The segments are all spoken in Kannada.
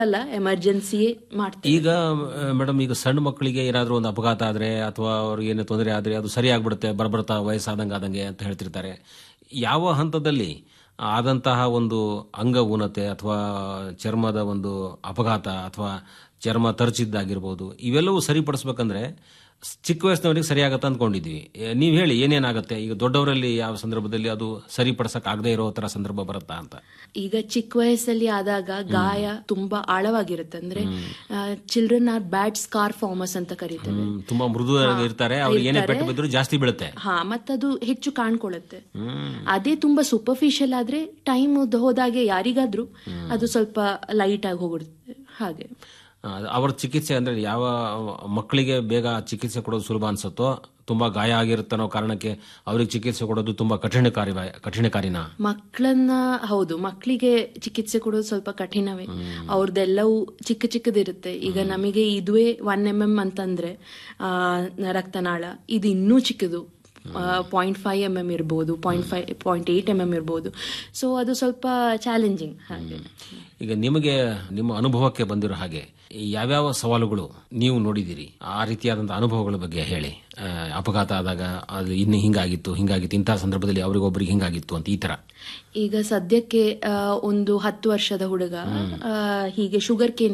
ಅಲ್ಲ ಎಮರ್ಜೆನ್ಸಿಯೇ ಮಾಡ್ತೀವಿ ಈಗ ಮೇಡಮ್ ಈಗ ಸಣ್ಣ ಮಕ್ಕಳಿಗೆ ಏನಾದರೂ ಒಂದು ಅಪಘಾತ ಆದ್ರೆ ಅಥವಾ ಅವ್ರಿಗೆ ಏನೋ ತೊಂದರೆ ಆದ್ರೆ ಅದು ಸರಿಯಾಗ್ಬಿಡುತ್ತೆ ಬರ್ಬರ್ತಾ ವಯಸ್ಸಾದಂಗೆ ಆದಂಗೆ ಅಂತ ಹೇಳ್ತಿರ್ತಾರೆ ಯಾವ ಹಂತದಲ್ಲಿ ಆದಂತಹ ಒಂದು ಅಂಗ ಊನತೆ ಅಥವಾ ಚರ್ಮದ ಒಂದು ಅಪಘಾತ ಅಥವಾ ಚರ್ಮ ತರಚಿದ್ದಾಗಿರ್ಬೋದು ಇವೆಲ್ಲವೂ ಸರಿಪಡಿಸ್ಬೇಕಂದ್ರೆ ಚಿಕ್ಕ ವಯಸ್ಸಿನವರಿಗೆ ಸರಿಯಾಗತ್ತೆ ಅಂದ್ಕೊಂಡಿದ್ವಿ ನೀವು ಹೇಳಿ ಏನೇನಾಗುತ್ತೆ ಈಗ ದೊಡ್ಡವರಲ್ಲಿ ಯಾವ ಸಂದರ್ಭದಲ್ಲಿ ಅದು ಸರಿಪಡಿಸಕ್ ಆಗದೆ ಇರೋ ತರ ಸಂದರ್ಭ ಬರುತ್ತಾ ಅಂತ ಈಗ ಚಿಕ್ಕ ವಯಸ್ಸಲ್ಲಿ ಆದಾಗ ಗಾಯ ತುಂಬಾ ಆಳವಾಗಿರುತ್ತೆ ಅಂದ್ರೆ children are bad scar formers ಅಂತ ಕರೀತೇವೆ ಹ್ಮ್, ತುಂಬಾ ಮೃದು ಇರ್ತಾರೆ ಅವ್ರಿಗೆ ಏನೇ ಪೆಟ್ಟು ಬಿದ್ದರೂ ಜಾಸ್ತಿ ಬೀಳುತ್ತೆ ಹಾ ಮತ್ತದು ಹೆಚ್ಚು ಕಾಣ್ಕೊಳ್ಳುತ್ತೆ ಹ್ಮ್ ಅದೇ ತುಂಬಾ ಸೂಪರ್ಫಿಷಿಯಲ್ ಆದ್ರೆ ಟೈಮ್ ಹೋದಾಗೆ ಯಾರಿಗಾದ್ರೂ ಅದು ಸ್ವಲ್ಪ ಲೈಟ್ ಆಗಿ ಹೋಗಿರುತ್ತೆ ಹಾಗೆ ಆ, ಅವರ ಚಿಕಿತ್ಸೆ ಅಂದ್ರೆ ಯಾವ ಮಕ್ಕಳಿಗೆ ಬೇಗ ಚಿಕಿತ್ಸೆ ಕೊಡೋದು ಸುಲಭ ಅನ್ಸುತ್ತೋ ತುಂಬಾ ಗಾಯ ಆಗಿರುತ್ತೆ ಅನ್ನೋ ಕಾರಣಕ್ಕೆ ಅವ್ರಿಗೆ ಚಿಕಿತ್ಸೆ ಕೊಡೋದು ತುಂಬಾ ಕಠಿಣಕಾರಿ ಕಠಿಣಕಾರಿನ ಮಕ್ಕಳನ್ನ ಹೌದು ಮಕ್ಕಳಿಗೆ ಚಿಕಿತ್ಸೆ ಕೊಡೋದು ಸ್ವಲ್ಪ ಕಠಿಣವೇ ಅವ್ರದ್ದೆಲ್ಲವೂ ಚಿಕ್ಕ ಚಿಕ್ಕದಿರುತ್ತೆ ಈಗ ನಮಗೆ ಇದುವೇ ಒನ್ ಎಂ ಎಂ ಅಂತಂದ್ರೆ ಆ, ರಕ್ತನಾಳ ಇದು ಇನ್ನೂ ಚಿಕ್ಕದು ಪಾಯಿಂಟ್ ಫೈವ್ ಎಂ ಎಂ ಇರ್ಬೋದು point five point eight M M ಇರ್ಬೋದು ಸೊ ಅದು ಸ್ವಲ್ಪ ಚಾಲೆಂಜಿಂಗ್ ಹಾಗೆ ಈಗ ನಿಮಗೆ ನಿಮ್ಮ ಅನುಭವಕ್ಕೆ ಬಂದಿರೋ ಹಾಗೆ ಈ ಯಾವ್ಯಾವ ಸವಾಲುಗಳು ನೀವು ನೋಡಿದಿರಿ ಆ ರೀತಿಯಾದಂತಹ ಅನುಭವಗಳ ಬಗ್ಗೆ ಹೇಳಿ ಆ, ಅಪಘಾತ ಆದಾಗ ಅದು ಇನ್ನು ಹಿಂಗಾಗಿತ್ತು ಹಿಂಗಾಗಿತ್ತು ಇಂತಹ ಸಂದರ್ಭದಲ್ಲಿ ಅವರಿಗೊಬ್ಬರಿಗೆ ಹಿಂಗಾಗಿತ್ತು ಅಂತ ಈ ತರ ಈಗ ಸದ್ಯಕ್ಕೆ ಆ, ಒಂದು ಹತ್ತು ವರ್ಷದ ಹುಡುಗ ಆ, ಹೀಗೆ ಶುಗರ್ ಕೇನ್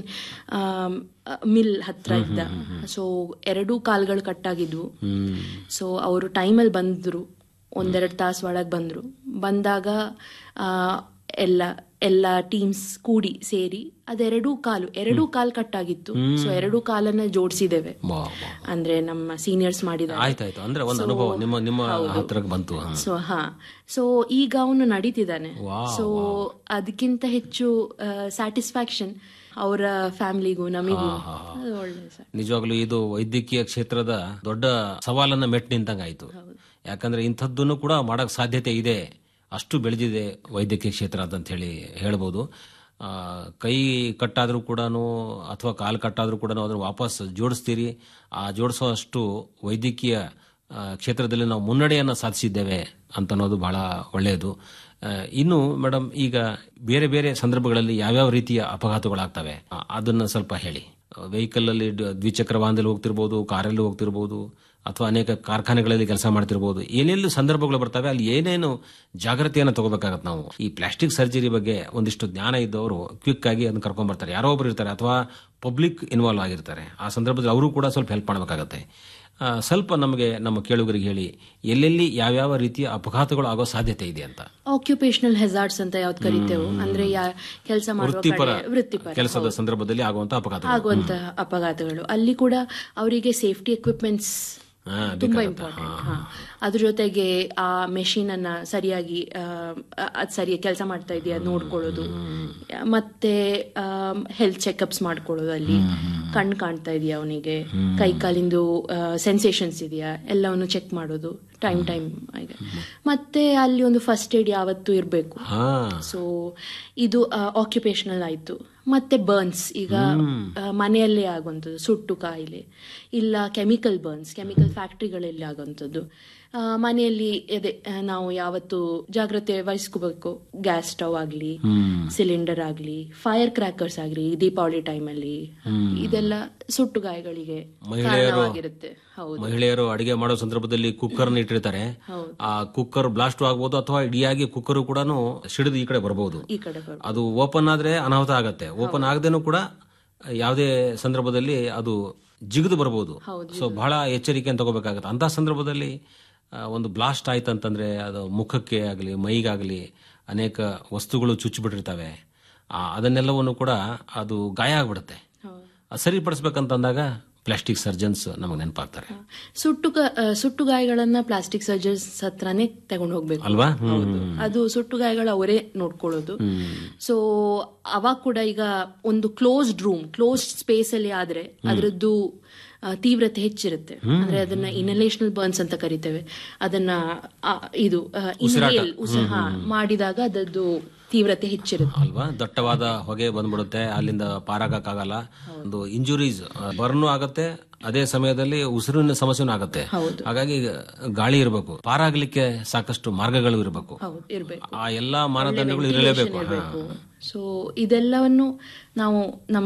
ಮಿಲ್ ಹತ್ರ ಇದ್ದ ಸೊ ಎರಡೂ ಕಾಲ್ಗಳು ಕಟ್ಟಾಗಿದ್ವು ಹ್ಮ್ ಸೊ ಅವರು ಟೈಮಲ್ಲಿ ಬಂದ್ರು ಒಂದೆರಡು ತಾಸು ಒಳಗೆ ಬಂದ್ರು ಬಂದಾಗ ಆ, ಎಲ್ಲ ಎಲ್ಲ ಟೀಮ್ಸ್ ಕೂಡಿ ಸೇರಿ ಅದೆರಡೂ ಕಾಲು ಎರಡೂ ಕಾಲು ಕಟ್ಟಾಗಿತ್ತು ಸೊ ಎರಡೂ ಕಾಲನ್ನ ಜೋಡಿಸಿದ್ದೇವೆ ವಾ, ವಾ. ಅಂದ್ರೆ ನಮ್ಮ ಸೀನಿಯರ್ಸ್ ಮಾಡಿದ ಆಯ್ತಾಯ್ತು ಅಂದ್ರೆ ಒಂದು ಅನುಭವ ನಿಮ್ಮ ನಿಮ್ಮ ಹತ್ರಕ್ಕೆ ಬಂತು ಹ. ಸೊ ಹಾ ಸೊ ಈಗ ಅವನು ನಡೀತಿದ್ದಾನೆ ವಾವ್, ಸೊ ಅದಕ್ಕಿಂತ ಹೆಚ್ಚು ಸ್ಯಾಟಿಸ್ಫ್ಯಾಕ್ಷನ್ ಅವರ ಫ್ಯಾಮಿಲಿಗೂ ನಮಿಗೂ ಅದು ಒಳ್ಳೆ ಸರ್ ನಿಜವಾಗ್ಲೂ ಇದು ವೈದ್ಯಕೀಯ ಕ್ಷೇತ್ರದ ದೊಡ್ಡ ಸವಾಲನ್ನ ಮೆಟ್ ನಿಂತಂಗಾಯ್ತು ಯಾಕಂದ್ರೆ ಇಂಥದ್ದನ್ನು ಕೂಡ ಮಾಡಕ್ ಸಾಧ್ಯತೆ ಇದೆ ಅಷ್ಟು ಬೆಳೆದಿದೆ ವೈದ್ಯಕೀಯ ಕ್ಷೇತ್ರ ಅಂತ ಹೇಳಿ ಹೇಳ್ಬೋದು ಆ, ಕೈ ಕಟ್ಟಾದ್ರೂ ಕೂಡ ಅಥವಾ ಕಾಲು ಕಟ್ಟಾದ್ರೂ ಕೂಡ ಅದನ್ನು ವಾಪಸ್ ಜೋಡಿಸ್ತೀರಿ ಆ ಜೋಡಿಸೋ ಅಷ್ಟು ವೈದ್ಯಕೀಯ ಆ, ಕ್ಷೇತ್ರದಲ್ಲಿ ನಾವು ಮುನ್ನಡೆಯನ್ನು ಸಾಧಿಸಿದ್ದೇವೆ ಅಂತ ಅನ್ನೋದು ಬಹಳ ಒಳ್ಳೆಯದು ಆ, ಇನ್ನು ಮೇಡಮ್ ಈಗ ಬೇರೆ ಬೇರೆ ಸಂದರ್ಭಗಳಲ್ಲಿ ಯಾವ್ಯಾವ ರೀತಿಯ ಅಪಘಾತಗಳಾಗ್ತವೆ ಆ, ಅದನ್ನ ಸ್ವಲ್ಪ ಹೇಳಿ ವೆಹಿಕಲ್ ಅಲ್ಲಿ ಡ- ದ್ವಿಚಕ್ರ ವಾಹನದಲ್ಲಿ ಹೋಗ್ತಿರ್ಬೋದು ಕಾರಲ್ಲಿ ಹೋಗ್ತಿರ್ಬೋದು ಅಥವಾ ಅನೇಕ ಕಾರ್ಖಾನೆಗಳಲ್ಲಿ ಕೆಲಸ ಮಾಡ್ತಿರ್ಬೋದು ಏನೆಲ್ಲ ಸಂದರ್ಭಗಳು ಬರ್ತವೆ ಅಲ್ಲಿ ಏನೇನು ಜಾಗ್ರತೆಯನ್ನು ತಗೋಬೇಕಾಗತ್ತೆ ನಾವು ಈ ಪ್ಲಾಸ್ಟಿಕ್ ಸರ್ಜರಿ ಬಗ್ಗೆ ಒಂದಿಷ್ಟು ಜ್ಞಾನ ಇದ್ದವರು ಕ್ವಿಕ್ ಆಗಿ ಅದನ್ನ ಕರ್ಕೊಂಡ್ ಬರ್ತಾರೆ ಯಾರೋ ಒಬ್ರು ಇರ್ತಾರೆ ಅಥವಾ ಪಬ್ಲಿಕ್ ಇನ್ವಾಲ್ವ್ ಆಗಿರ್ತಾರೆ ಆ ಸಂದರ್ಭದಲ್ಲಿ ಅವರು ಕೂಡ ಸ್ವಲ್ಪ ಹೆಲ್ಪ್ ಮಾಡಬೇಕಾಗತ್ತೆ ಆ, ಸ್ವಲ್ಪ ನಮಗೆ ನಮ್ಮ ಕೇಳುಗರಿಗೆ ಹೇಳಿ ಎಲ್ಲೆಲ್ಲಿ ಯಾವ್ಯಾವ ರೀತಿಯ ಅಪಘಾತಗಳು ಆಗೋ ಸಾಧ್ಯತೆ ಇದೆ ಅಂತ ಆಕ್ಯುಪೇಶನಲ್ ಹೆಜಾರ್ಡ್ಸ್ ಅಂತ ಯಾವ್ದು ಕರಿತೇವೆ ಅಂದ್ರೆ ಕೆಲಸ ಮಾಡುವ ವೃತ್ತಿಪರ ಕಡೆ ವೃತ್ತಿಪರ ಕೆಲಸದ ಸಂದರ್ಭದಲ್ಲಿ ಆಗುವಂತ ಅಪಘಾತ ಆಗುವಂತಹ ಅಪಘಾತಗಳು ಅಲ್ಲಿ ಕೂಡ ಅವರಿಗೆ ಸೇಫ್ಟಿ ಎಕ್ವಿಪ್ಮೆಂಟ್ಸ್ ಹಾ, ತುಂಬಾ ಬೇಕಾಗತ್ತೆ. ಇಂಪಾರ್ಟೆಂಟ್ ಹಾ ಅದ್ರ ಜೊತೆಗೆ ಆ ಮೆಷಿನ್ ಅನ್ನ ಸರಿಯಾಗಿ ಅದು ಸರಿ ಕೆಲಸ ಮಾಡ್ತಾ ಇದೆಯಾ ನೋಡ್ಕೊಳ್ಳೋದು ಮತ್ತೆ ಹೆಲ್ತ್ ಚೆಕಪ್ಸ್ ಮಾಡ್ಕೊಳ್ಳೋದು ಅಲ್ಲಿ ಕಣ್ ಕಾಣ್ತಾ ಇದೆಯಾ ಅವನಿಗೆ ಕೈ ಕಾಲಿಂದು ಸೆನ್ಸೇಷನ್ಸ್ ಇದೆಯಾ ಎಲ್ಲವನ್ನು ಚೆಕ್ ಮಾಡೋದು ಟೈಮ್ ಟೈಮ್ ಮತ್ತೆ ಅಲ್ಲಿ ಒಂದು ಫಸ್ಟ್ ಏಡ್ ಯಾವತ್ತೂ ಇರಬೇಕು ಹಾ ಸೊ ಇದು ಆಕ್ಯುಪೇಶನಲ್ ಆಯ್ತು ಮತ್ತೆ ಬರ್ನ್ಸ್ ಈಗ ಆ, ಮನೆಯಲ್ಲೇ ಆಗುವಂಥದ್ದು ಸುಟ್ಟು ಕಾಯಿಲೆ ಇಲ್ಲ ಕೆಮಿಕಲ್ ಬರ್ನ್ಸ್ ಕೆಮಿಕಲ್ ಫ್ಯಾಕ್ಟ್ರಿಗಳಲ್ಲಿ ಆಗುವಂಥದ್ದು ಆ, ಮನೆಯಲ್ಲಿ ಅದೇ ಆ, ನಾವು ಯಾವತ್ತು ಜಾಗ್ರತೆ ವಹಿಸ್ಕೋಬೇಕು ಗ್ಯಾಸ್ ಸ್ಟವ್ ಆಗ್ಲಿ ಸಿಲಿಂಡರ್ ಆಗ್ಲಿ ಫೈರ್ ಕ್ರ್ಯಾಕರ್ಸ್ ಆಗ್ಲಿ ದೀಪಾವಳಿ ಟೈಮಲ್ಲಿ ಇದೆಲ್ಲ ಸುಟ್ಟು ಗಾಯಗಳಿಗೆ ಕಾರಣವಾಗಿರುತ್ತೆ ಹೌದು ಮಹಿಳೆಯರು ಅಡಿಗೆ ಮಾಡೋ ಸಂದರ್ಭದಲ್ಲಿ ಕುಕ್ಕರ್ ಇಟ್ಟಿರ್ತಾರೆ ಹೌದು. ಆ ಕುಕ್ಕರ್ ಬ್ಲಾಸ್ಟ್ ಆಗ್ಬೋದು ಅಥವಾ ಇಡಿಯಾಗಿ ಕುಕ್ಕರ್ ಕೂಡ ಸಿಡಿದು ಈ ಕಡೆ ಬರಬಹುದು ಈ ಕಡೆ ಬರ್ ಅದು ಓಪನ್ ಆದ್ರೆ ಅನಾಹುತ ಆಗತ್ತೆ ಓಪನ್ ಆಗದೇನು ಕೂಡ ಯಾವುದೇ ಸಂದರ್ಭದಲ್ಲಿ ಅದು ಜಿಗಿದು ಬರಬಹುದು ಸೊ ಬಹಳ ಎಚ್ಚರಿಕೆಯನ್ನು ತಗೋಬೇಕಾಗತ್ತೆ ಅಂತ ಸಂದರ್ಭದಲ್ಲಿ ಆ, ಒಂದು ಬ್ಲಾಸ್ಟ್ ಆಯ್ತಂತಂದ್ರೆ ಅದು ಮುಖಕ್ಕೆ ಆಗಲಿ ಮೈಗಾಗಲಿ ಅನೇಕ ವಸ್ತುಗಳು ಚುಚ್ಚಿಬಿಟ್ಟಿರ್ತವೆ ಆ, ಅದನ್ನೆಲ್ಲವನ್ನು ಕೂಡ ಅದು ಗಾಯ ಆಗ್ಬಿಡುತ್ತೆ ಹೌದು ಅದು ಸರಿಪಡಿಸ್ಬೇಕಂತಂದಾಗ ಪ್ಲಾಸ್ಟಿಕ್ ಸರ್ಜನ್ಸ್ ನಮಗೆ ನೆನಪಾಗ್ತಾರೆ ಸುಟ್ಟು ಗ- ಆ, ಸುಟ್ಟು ಗಾಯಗಳನ್ನ ಪ್ಲಾಸ್ಟಿಕ್ ಸರ್ಜನ್ಸ್ ಹತ್ರನೇ ತಗೊಂಡು ಹೋಗ್ಬೇಕು ಅಲ್ವಾ ಹ್ಮ್. ಹೌದು ಅದು ಸುಟ್ಟು ಗಾಯಗಳು ಅವರೇ ನೋಡ್ಕೊಳ್ಳೋದು ಸೊ ಅವಾಗ ಕೂಡ ಈಗ ಒಂದು ಕ್ಲೋಸ್ಡ್ ರೂಮ್ ಕ್ಲೋಸ್ಡ್ ಸ್ಪೇಸ್ ಅಲ್ಲಿ ಆದ್ರೆ ಅದರದ್ದು ಆ, ತೀವ್ರತೆ ಹೆಚ್ಚಿರುತ್ತೆ ಅಂದ್ರೆ ಅದನ್ನ ಇನಲೇಷನಲ್ ಬರ್ನ್ಸ್ ಅಂತ ಕರಿತೇವೆ ಅದನ್ನ ಆ, ಇದು ಇನ್ಹೇಲ್ ಮಾಡಿದಾಗ ಅದದ್ದು ತೀವ್ರತೆ ಹೆಚ್ಚಿರುತ್ತೆ ಅಲ್ವಾ ದಟ್ಟವಾದ ಹೊಗೆ ಬಂದ್ಬಿಡುತ್ತೆ ಅಲ್ಲಿಂದ ಪಾರಾಗಕ್ಕಾಗಲ್ಲ ಒಂದು ಇಂಜುರೀಸ್ ಬರ್ನು ಆಗತ್ತೆ ಅದೇ ಸಮಯದಲ್ಲಿ ಉಸಿರಿನ ಸಮಸ್ಯೆನೂ ಆಗತ್ತೆ ಹೌದು. ಹಾಗಾಗಿ ಗಾಳಿ ಇರಬೇಕು ಪಾರಾಗ್ಲಿಕ್ಕೆ ಸಾಕಷ್ಟು ಮಾರ್ಗಗಳು ಇರಬೇಕು ಹೌದು ಇರ್ಬೇಕು ಆ ಎಲ್ಲಾ ಮಾನದಂಡಗಳು ಇರಲೇಬೇಕು ಹಾ. ಸೊ ಇದೆಲ್ಲವನ್ನು ನಾವು ನಮ್ಮ